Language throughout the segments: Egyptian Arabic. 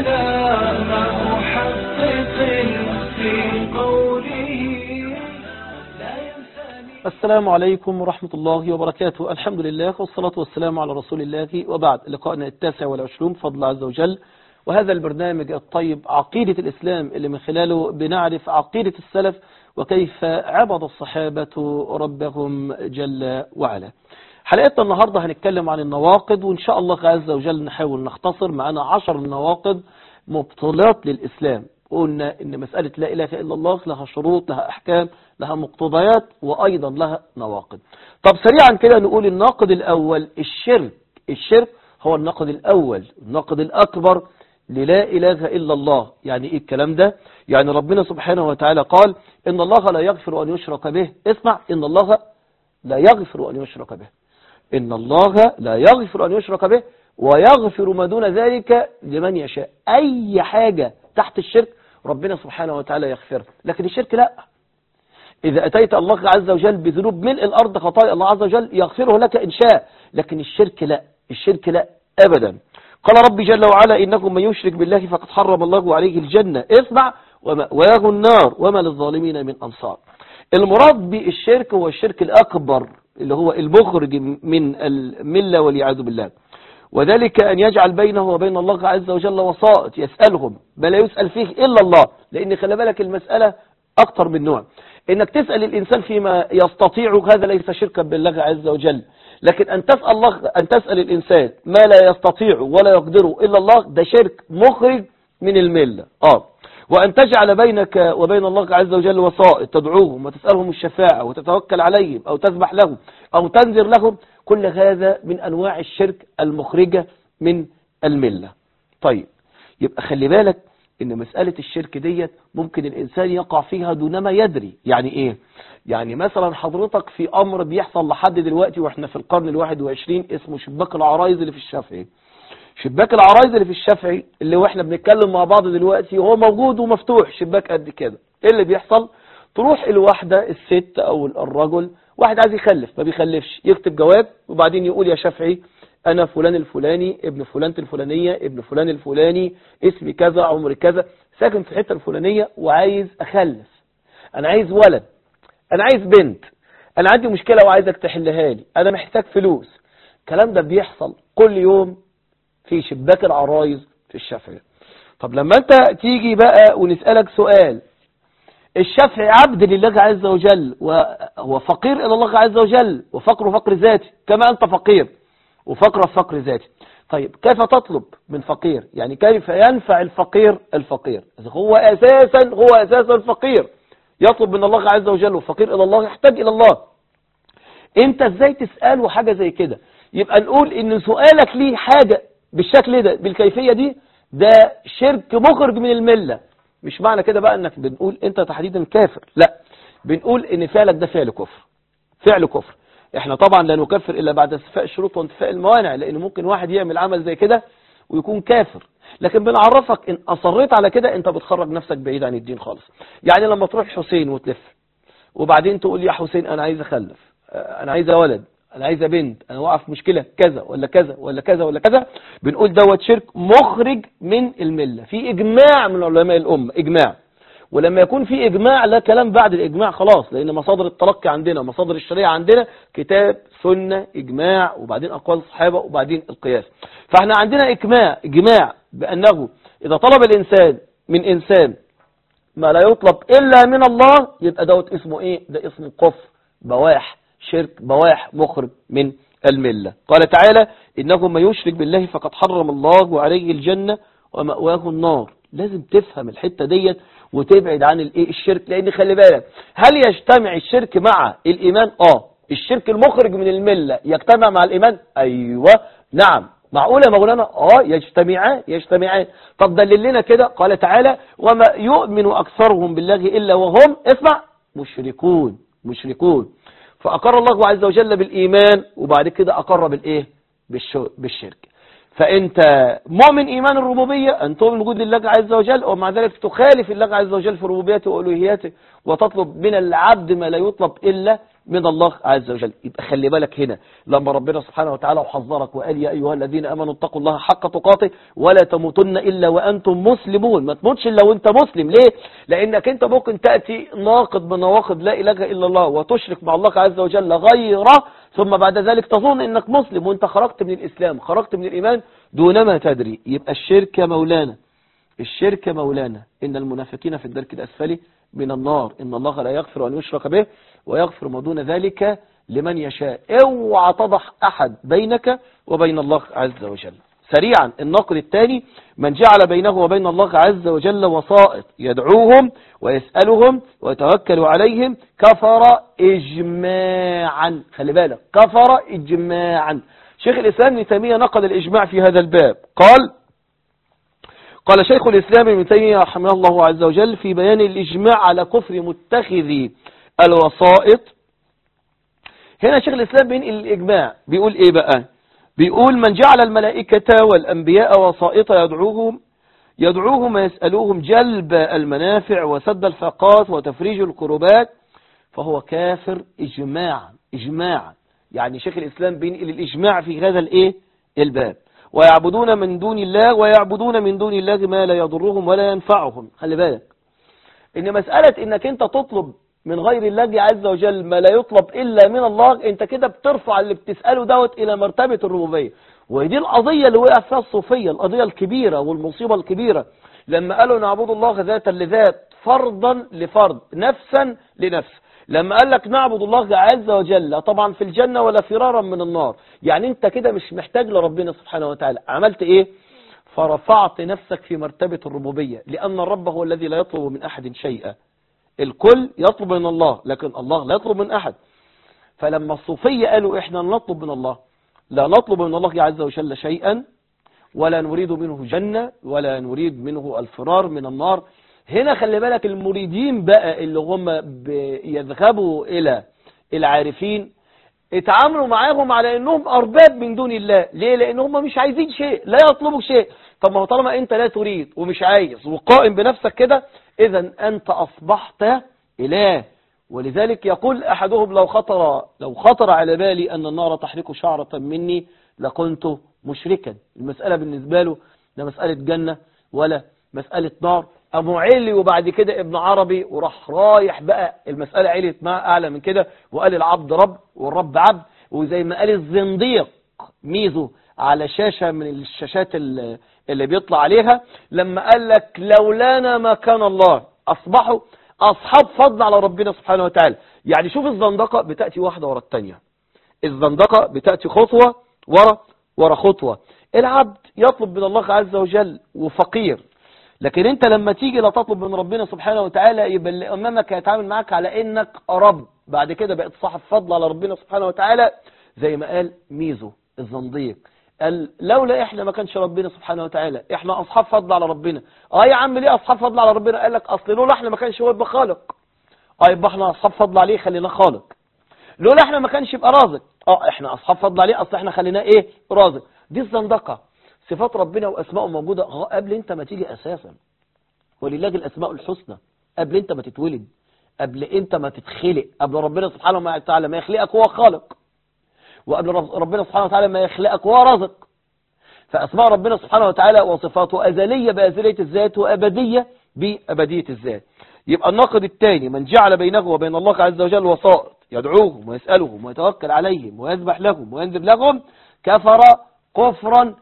على محقق في قوله لا ينساني السلام عليكم ورحمة الله وبركاته الحمد لله والصلاة والسلام على رسول الله وبعد لقائنا التاسع والعشرون بفضل عز وجل وهذا البرنامج الطيب عقيدة الإسلام اللي من خلاله بنعرف عقيدة السلف وكيف عبد الصحابة ربهم جل وعلا حلقتنا النهاردة هنتكلم عن النواقض وإن شاء الله عز وجل نحاول نختصر معنا عشر نواقض مبطلات للإسلام قلنا ان مسألة لا إله إلا الله لها شروط لها أحكام لها مقتضيات وأيضا لها نواقض طب سريعا كده نقول الناقض الأول الشرك الشرك هو الناقض الأول الناقض الأكبر للا إله إلا الله يعني إيه الكلام ده يعني ربنا سبحانه وتعالى قال إن الله لا يغفر أن يشرك به اسمع إن الله لا يغفر أن يشرك به إن الله لا يغفر أن يشرك به ويغفر ما دون ذلك لمن يشاء أي حاجة تحت الشرك ربنا سبحانه وتعالى يغفرها لكن الشرك لا إذا أتيت الله عز وجل بذنوب ملء الأرض خطايا الله عز وجل يغفره لك إن شاء لكن الشرك لا الشرك لا أبدا قال ربي جل وعلا إنكم من يشرك بالله فقد حرم الله عليه الجنة اسمع ومأواه النار وما للظالمين من أنصار المراد بالشرك هو الشرك الأكبر اللي هو المخرج من الملة والعياذ بالله وذلك أن يجعل بينه وبين الله عز وجل وسائط يسألهم بل يسأل فيه إلا الله لأن خلي بالك المسألة أكتر من نوع إنك تسأل الإنسان فيما يستطيع هذا ليس شركا بالله عز وجل لكن أن تسأل, الله أن تسأل الإنسان ما لا يستطيع ولا يقدره إلا الله ده شرك مخرج من الملة آه وأن تجعل بينك وبين الله عز وجل وسائط تدعوهم وتسألهم الشفاعة وتتوكل عليهم أو تسبح لهم أو تنذر لهم كل هذا من أنواع الشرك المخرجة من الملة طيب يبقى خلي بالك ان مسألة الشرك ديت ممكن الإنسان يقع فيها دون ما يدري يعني إيه يعني مثلا حضرتك في أمر بيحصل لحد دلوقتي وإحنا في القرن الواحد وعشرين اسمه شباك العرايز اللي في الشافعي شباك العرايز اللي في الشافعي اللي واحنا بنتكلم مع بعض دلوقتي هو موجود ومفتوح شباك قد كده ايه اللي بيحصل تروح الواحدة الست او الرجل واحد عايز يخلف ما بيخلفش يكتب جواب وبعدين يقول يا شافعي انا فلان الفلاني ابن فلانة الفلانية ابن فلان الفلاني اسمي كذا عمري كذا ساكن في الحته الفلانية وعايز اخلف انا عايز ولد انا عايز بنت انا عندي مشكلة وعايزك تحلها لي انا محتاج فلوس الكلام ده بيحصل كل يوم في شباك العرايز في الشافعي طب لما انت تيجي بقى ونسألك سؤال الشافعي عبد لله عز وجل وهو فقير إلى الله عز وجل وفقره فقر ذاتي كما أنت فقير وفقره فقر ذاتي طيب كيف تطلب من فقير يعني كيف ينفع الفقير الفقير هو أساسا هو أساسا الفقير يطلب من الله عز وجل وفقير إلى الله يحتاج إلى الله انت ازاي تسأله حاجة زي كده يبقى نقول ان سؤالك ليه حاجة بالشكل ده بالكيفية دي ده شرك مخرج من الملة مش معنى كده بقى انك بنقول انت تحديدا كافر لا بنقول ان فعلك ده فعل كفر فعل كفر احنا طبعا لا نكفر الا بعد استفاء الشروط وانتفاء الموانع لان ممكن واحد يعمل عمل زي كده ويكون كافر لكن بنعرفك ان اصريت على كده انت بتخرج نفسك بعيد عن الدين خالص يعني لما تروح حسين وتلف وبعدين تقول يا حسين انا عايز اخلف انا عايز ولد انا عايزه بنت انا واقع في مشكله كذا ولا كذا ولا كذا ولا كذا بنقول دوت شرك مخرج من المله في اجماع من علماء الامه اجماع ولما يكون في اجماع لا كلام بعد الاجماع خلاص لان مصادر التلقي عندنا مصادر الشريعه عندنا كتاب سنه اجماع وبعدين اقوال الصحابه وبعدين القياس فاحنا عندنا اجماع اجماع بانه اذا طلب الانسان من انسان ما لا يطلب الا من الله يبقى دوت اسمه ايه ده اسمه كفر بواح شرك بواح مخرج من الملة قال تعالى إنه من يشرك بالله فقد حرم الله عليه الجنة ومأواه النار لازم تفهم الحتة ديت وتبعد عن الايه الشرك لان خلي بالك هل يجتمع الشرك مع الايمان اه الشرك المخرج من الملة يجتمع مع الايمان ايوه نعم معقولة يا مولانا اه يجتمعان يجتمعان طب دلل لنا كده قال تعالى وما يؤمن اكثرهم بالله الا وهم اسمع مشركون مشركون فأقر الله عز وجل بالإيمان وبعد كده أقر بالإيه بالشرك فأنت مؤمن إيمان الربوبية أن تؤمن وجود الله عز وجل ومع ذلك تخالف الله عز وجل في ربوبيته وألوهياته وتطلب من العبد ما لا يطلب إلا من الله عز وجل يبقى خلي بالك هنا لما ربنا سبحانه وتعالى وحذرك وقال يا أيها الذين أمنوا اتقوا الله حق تقاته ولا تموتن إلا وأنتم مسلمون ما تموتش إلا وأنت مسلم ليه لأنك أنت ممكن تأتي ناقض من نواقض لا إله إلا الله وتشرك مع الله عز وجل غيره ثم بعد ذلك تظن أنك مسلم وأنت خرجت من الإسلام خرجت من الإيمان دونما تدري يبقى الشرك مولانا الشرك مولانا إن المنافقين في الدرك الأسفل من النار إن الله لا يغفر أن يشرك به ويغفر ما دون ذلك لمن يشاء اوعى تضح أحد بينك وبين الله عز وجل سريعا النقل الثاني من جعل بينه وبين الله عز وجل وسائط يدعوهم ويسألهم ويتوكل عليهم كفر إجماعا خلي بالك كفر إجماعا شيخ الإسلام ابن تيمية نقل الإجماع في هذا الباب قال قال شيخ الإسلام ابن تيمية رحمه الله عز وجل في بيان الإجماع على كفر متخذي الوسائط هنا شيخ الإسلام بينقل الإجماع بيقول إيه بقى بيقول من جعل الملائكة والأنبياء وسائط يدعوهم يدعوهم ويسألوهم جلب المنافع وسد الفاقات وتفريج الكربات فهو كافر إجماعا إجماعا يعني شيخ الإسلام بينقل الإجماع في هذا الإيه الباب ويعبدون من دون الله ويعبدون من دون الله ما لا يضرهم ولا ينفعهم خلي بالك ان مسألة انك انت تطلب من غير الله عز وجل ما لا يطلب الا من الله انت كده بترفع اللي بتسأله دوت الى مرتبة الربوبية ودي القضية اللي وقع فيها الصوفية القضية الكبيرة والمصيبة الكبيرة لما قالوا نعبد الله ذاتا لذات فرضا لفرض نفسا لنفس لما قال لك نعبد الله عز وجل طبعا في الجنة ولا فرارا من النار يعني انت كده مش محتاج لربنا سبحانه وتعالى عملت ايه فرفعت نفسك في مرتبة الربوبية لأن الرب هو الذي لا يطلب من أحد شيئا الكل يطلب من الله لكن الله لا يطلب من أحد فلما الصوفية قالوا إحنا نطلب من الله لا نطلب من الله عز وجل شيئا ولا نريد منه جنة ولا نريد منه الفرار من النار هنا خلي بالك المريدين بقى اللي هم يذهبوا إلى العارفين اتعاملوا معاهم على انهم ارباب من دون الله ليه لان هم مش عايزين شيء لا يطلبوا شيء طب ما هو طالما انت لا تريد ومش عايز وقائم بنفسك كده اذا انت اصبحت اله ولذلك يقول احدهم لو خطر لو خطر على بالي ان النار تحرق شعرة مني لكنت مشركا المسألة بالنسبة له لا مسألة جنة ولا مسألة نار أبو علي وبعد كده ابن عربي وراح رايح بقى المسألة عليت معاه أعلى من كده وقال العبد رب والرب عبد وزي ما قال الزنديق ميزو على شاشة من الشاشات اللي اللي بيطلع عليها لما قال لك لولانا ما كان الله أصبحوا أصحاب فضل على ربنا سبحانه وتعالى يعني شوف الزندقة بتأتي واحدة ورا التانية الزندقة بتأتي خطوة ورا ورا خطوة العبد يطلب من الله عز وجل وفقير لكن انت لما تيجي لا تطلب من ربنا سبحانه وتعالى يبقى اللي امامك هيتعامل معاك على انك رب بعد كده بقيت صاحب فضل على ربنا سبحانه وتعالى زي ما قال ميزو الزنديق قال لولا احنا ما كانش ربنا سبحانه وتعالى احنا اصحاب فضل على ربنا اه يا عم ليه اصحاب فضل على ربنا قال لك اصل لولا احنا ما كانش هو يبقى خالق اه يبقى احنا اصحاب فضل عليه خلينا خالق لولا احنا ما كانش يبقى رازق اه احنا اصحاب فضل عليه اصل احنا خليناه ايه رازق دي الزندقه صفات ربنا واسماءه موجوده قبل انت ما تيجي اساسا ولله الاسماء الحسنى قبل انت ما تتولد قبل انت ما تتخلق قبل ربنا سبحانه وتعالى ما يخلقك هو خالق وقبل ربنا سبحانه وتعالى ما يخلقك هو رازق فأسماء ربنا سبحانه وتعالى وصفاته أزلية بأزلية الذات وأبدية بأبدية الذات يبقى الناقد الثاني من جعل بينه وبين الله عز وجل وسائط يدعوهم ويسألهم ويتوكل عليهم ويذبح لهم وينذر لهم كفر كفرا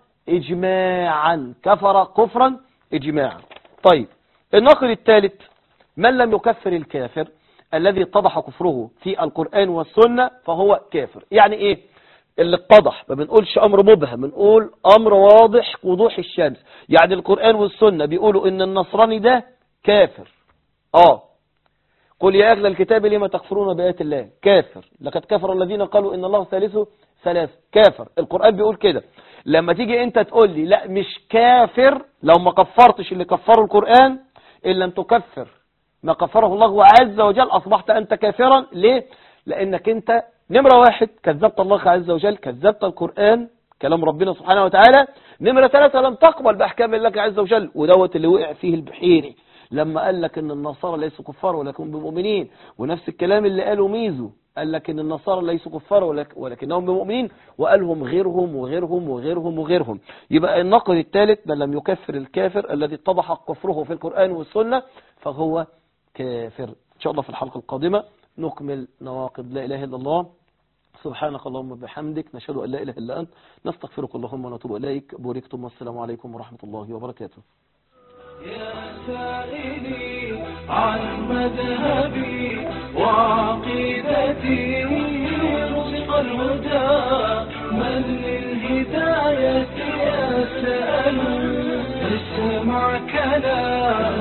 إجماعا كفر كفرا إجماعا طيب الناقد الثالث من لم يكفر الكافر الذي اتضح كفره في القرآن والسنة فهو كافر يعني ايه اللي اتضح ما بنقولش امر مبهم بنقول امر واضح وضوح الشمس يعني القرآن والسنة بيقولوا ان النصراني ده كافر اه قل يا اهل الكتاب لما تكفرون بآيات الله كافر لقد كفر الذين قالوا ان الله ثالث ثلاث كافر القرآن بيقول كده لما تيجي انت تقول لي لا مش كافر لو ما كفرتش اللي كفروا القرآن ان لم تكفر ما كفره الله عز وجل أصبحت أنت كافرا ليه؟ لأنك أنت نمرة واحد كذبت الله عز وجل كذبت القرآن كلام ربنا سبحانه وتعالى نمرة ثلاثة لم تقبل بأحكام الله عز وجل ودوت اللي وقع فيه البحيري لما قال لك ان النصارى ليسوا كفار ولكن بمؤمنين ونفس الكلام اللي قاله ميزو قال لك ان النصارى ليسوا كفار ولك- ولكنهم بمؤمنين وقالهم غيرهم وغيرهم وغيرهم وغيرهم يبقى النقد الثالث من لم يكفر الكافر الذي اتضح كفره في القرآن والسنة فهو كافر ان شاء الله في الحلقة القادمة نكمل نواقض لا اله الا الله سبحانك اللهم وبحمدك نشهد ان لا اله الا انت نستغفرك اللهم ونتوب اليك بوركتم والسلام عليكم ورحمة الله وبركاته يا سائلي عن مذهبي وعقيدتي رزق الهدى من للهداية يسأل اسمع كلام